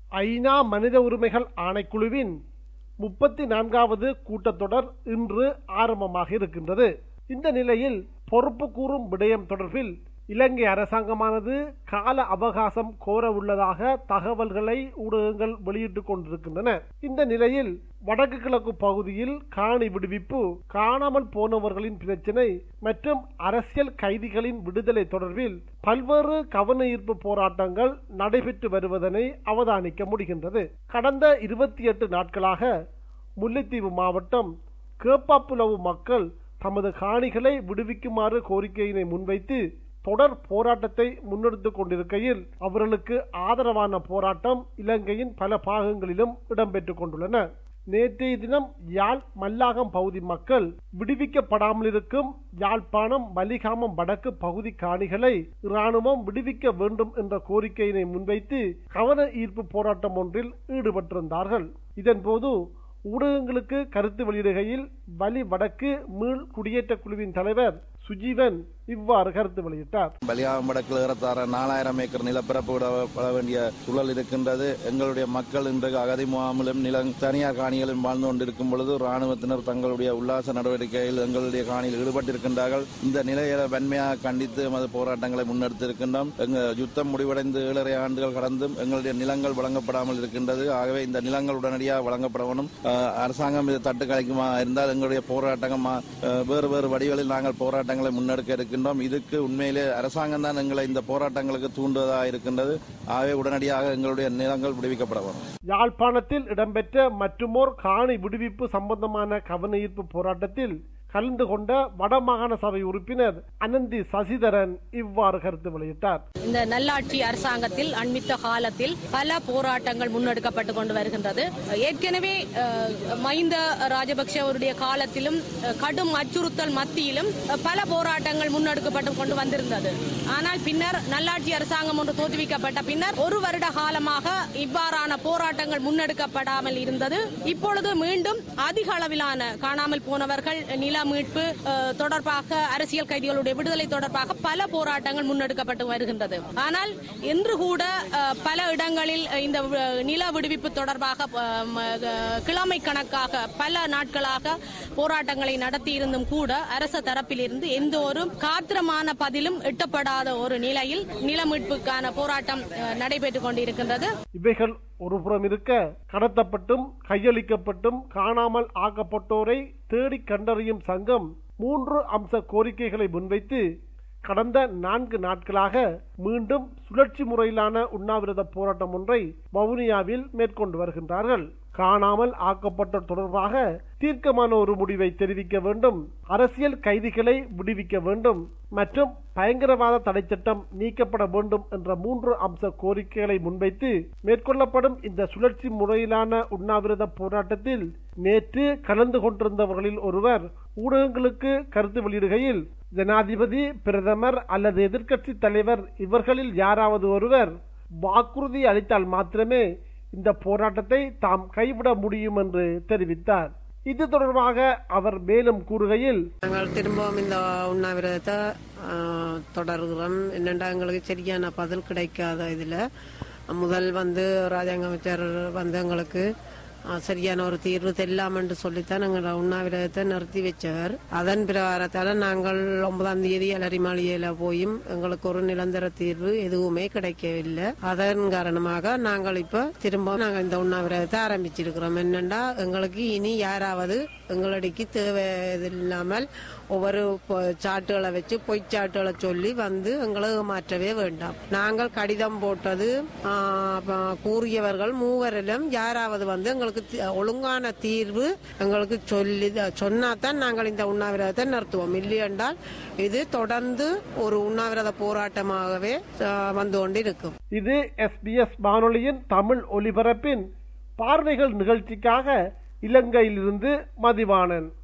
ஐநா மனித உரிமைகள் ஆணைக்குழுவின் முப்பத்தி நான்காவது கூட்டத்தொடர் இன்று ஆரம்பமாக இருக்கின்றது இந்த நிலையில் பொறுப்பு கூறும் விடயம் தொடர்பில் இலங்கை அரசாங்கமானது கால அவகாசம் கோர உள்ளதாக தகவல்களை ஊடகங்கள் வெளியிட்டுக் கொண்டிருக்கின்றன இந்த நிலையில் வடக்கு கிழக்கு பகுதியில் காணி விடுவிப்பு காணாமல் போனவர்களின் பிரச்சினை மற்றும் அரசியல் கைதிகளின் விடுதலை தொடர்பில் பல்வேறு கவன ஈர்ப்பு போராட்டங்கள் நடைபெற்று வருவதனை அவதானிக்க முடிகின்றது கடந்த இருபத்தி எட்டு நாட்களாக முல்லைத்தீவு மாவட்டம் கேப்பாப்புலவு மக்கள் தமது காணிகளை விடுவிக்குமாறு கோரிக்கையினை முன்வைத்து தொடர் போராட்டத்தை முன்னெடுத்துக் கொண்டிருக்கையில் அவர்களுக்கு ஆதரவான போராட்டம் இலங்கையின் பல பாகங்களிலும் இடம்பெற்றுக் கொண்டுள்ளன நேற்றைய தினம் யாழ் மல்லாகம் பகுதி மக்கள் விடுவிக்கப்படாமல் இருக்கும் யாழ்ப்பாணம் மலிகாமம் வடக்கு பகுதி காணிகளை இராணுவம் விடுவிக்க வேண்டும் என்ற கோரிக்கையினை முன்வைத்து கவன ஈர்ப்பு போராட்டம் ஒன்றில் ஈடுபட்டிருந்தார்கள் இதன்போது ஊடகங்களுக்கு கருத்து வெளியிடுகையில் வலி வடக்கு மீள் குடியேற்ற குழுவின் தலைவர் சுஜீவன் இவ்வாறு கருத்து வெளியிட்டார் பலியாகம் வடக்கில் ஏறத்தாற நாலாயிரம் ஏக்கர் நிலப்பரப்பு விடப்பட வேண்டிய சூழல் இருக்கின்றது எங்களுடைய மக்கள் இன்று அகதி முகாமிலும் நிலம் தனியார் காணிகளிலும் வாழ்ந்து கொண்டிருக்கும் பொழுது ராணுவத்தினர் தங்களுடைய உல்லாச நடவடிக்கையில் எங்களுடைய காணியில் ஈடுபட்டிருக்கின்றார்கள் இந்த நிலையை வன்மையாக கண்டித்து எமது போராட்டங்களை முன்னெடுத்திருக்கின்றோம் எங்கள் யுத்தம் முடிவடைந்து ஏழரை ஆண்டுகள் கடந்தும் எங்களுடைய நிலங்கள் வழங்கப்படாமல் இருக்கின்றது ஆகவே இந்த நிலங்கள் உடனடியாக வழங்கப்பட வேண்டும் அஹ், அரசாங்கம் இது தட்டு கலைக்குமா இருந்தால் எங்களுடைய போராட்டம் அஹ், வேறு வேறு வழிகளில் நாங்கள் போராட்டங்களை முன்னெடுக்க இருக்கின்றோம் இதுக்கு உண்மையிலே அரசாங்கம் தான் எங்களை இந்த போராட்டங்களுக்கு தூண்டுவதாக இருக்கின்றது ஆகவே உடனடியாக எங்களுடைய நிலங்கள் விடுவிக்கப்பட வேண்டும் யாழ்ப்பாணத்தில் இடம்பெற்ற மற்றுமோர் காணி விடுவிப்பு சம்பந்தமான கவன ஈர்ப்பு போராட்டத்தில் கலந்து கொண்ட வடமாகாண சபை உறுப்பினர் அனந்தி சசிதரன் இவ்வாறு கருத்து வெளியிட்டார் இந்த நல்லாட்சி அரசாங்கத்தில் அண்மித்த காலத்தில் பல போராட்டங்கள் முன்னெடுக்கப்பட்டு கொண்டு வருகின்றது ஏற்கனவே அஹ், மஹிந்த ராஜபக்ஷ அவருடைய காலத்திலும் அஹ், கடும் அச்சுறுத்தல் மத்தியிலும் அஹ், பல போராட்டங்கள் முன்னெடுக்கப்பட்டு கொண்டு வந்திருந்தது ஆனால் பின்னர் நல்லாட்சி அரசாங்கம் ஒன்று தோற்றுவிக்கப்பட்ட பின்னர் ஒரு வருட காலமாக இவ்வாறான போராட்டங்கள் முன்னெடுக்கப்படாமல் இருந்தது இப்பொழுது மீண்டும் அதிக அளவிலான காணாமல் போனவர்கள் நில மீட்பு அஹ், தொடர்பாக அரசியல் கைதிகளுடைய விடுதலை தொடர்பாக பல போராட்டங்கள் முன்னெடுக்கப்பட்டு வருகின்றது ஆனால் இன்று கூட அஹ், பல இடங்களில் இந்த அஹ், நில விடுவிப்பு தொடர்பாக அஹ், ம, அஹ், கிழமை கணக்காக பல நாட்களாக போராட்டங்களை நடத்தி இருந்தும் கூட அரச தரப்பிலிருந்து எந்த ஒரு காத்திரமான பதிலும் எட்டப்படாத ஒரு நிலையில் நில மீட்புக்கான போராட்டம் அஹ், நடைபெற்றுக் கொண்டிருக்கின்றது இவைகள் ஒருபுறம் இருக்க கடத்தப்பட்டும் கையளிக்கப்பட்டும் காணாமல் ஆக்கப்பட்டோரை தேடி கண்டறியும் சங்கம் மூன்று அம்ச கோரிக்கைகளை முன்வைத்து கடந்த நான்கு நாட்களாக மீண்டும் சுழற்சி முறையிலான உண்ணாவிரத போராட்டம் ஒன்றை வவுனியாவில் மேற்கொண்டு வருகின்றார்கள் காணாமல் ஆக்கப்பட்ட தொடர்பாக தீர்க்கமான ஒரு முடிவை தெரிவிக்க வேண்டும் அரசியல் கைதிகளை விடுவிக்க வேண்டும் மற்றும் பயங்கரவாத தடை சட்டம் நீக்கப்பட வேண்டும் என்ற மூன்று அம்ச கோரிக்கைகளை முன்வைத்து மேற்கொள்ளப்படும் இந்த சுழற்சி முறையிலான உண்ணாவிரத போராட்டத்தில் நேற்று கலந்து கொண்டிருந்தவர்களில் ஒருவர் ஊடகங்களுக்கு கருத்து வெளியிடுகையில் ஜனாதிபதி பிரதமர் அல்லது எதிர்க்கட்சி தலைவர் இவர்களில் யாராவது ஒருவர் வாக்குறுதி அளித்தால் மாத்திரமே இந்த போராட்டத்தை தாம் கைவிட முடியும் என்று தெரிவித்தார் இது தொடர்பாக அவர் மேலும் கூறுகையில் நாங்கள் திரும்பவும் இந்த உண்ணாவிரதத்தை ஆ, தொடர்கிறோம் என்னென்னா எங்களுக்கு சரியான பதில் கிடைக்காத இதில் முதல் வந்து ராஜாங்க அமைச்சர் வந்து எங்களுக்கு ஆ, சரியான ஒரு தீர்வு தெரியலாம் என்று சொல்லித்தான் எங்களோட உண்ணாவிரதத்தை நிறுத்தி வச்சவர் அதன் பிரகாரத்தால் நாங்கள் ஒன்பதாம் தேதி அலரி மாளிகையில் போயும் எங்களுக்கு ஒரு நிரந்தர தீர்வு எதுவுமே கிடைக்கவில்லை அதன் காரணமாக நாங்கள் இப்போ திரும்ப நாங்கள் இந்த உண்ணாவிரதத்தை ஆரம்பிச்சிருக்கிறோம் என்னென்னா எங்களுக்கு இனி யாராவது எங்களடிக்கு தேவை இல்லாமல் ஒவ்வொரு பொ- சாட்டுகளை வச்சு பொய் சாட்டுகளை சொல்லி வந்து எங்களை மாற்றவே வேண்டாம் நாங்கள் கடிதம் போட்டது ஆ, ப- கூறியவர்கள் மூவரிலும் யாராவது வந்து எங்களுக்கு தி- ஒழுங்கான தீர்வு எங்களுக்கு சொல்லி சொன்னாதான் நாங்கள் இந்த உண்ணாவிரதத்தை நிறுத்துவோம் இல்லையென்றால் இது தொடர்ந்து ஒரு உண்ணாவிரத போராட்டமாகவே ஆ, வந்து கொண்டிருக்கும் இது எஸ்பிஎஸ் வானொலியின் தமிழ் ஒலிபரப்பின் பார்வைகள் நிகழ்ச்சிக்காக இலங்கையிலிருந்து மதிவாணன்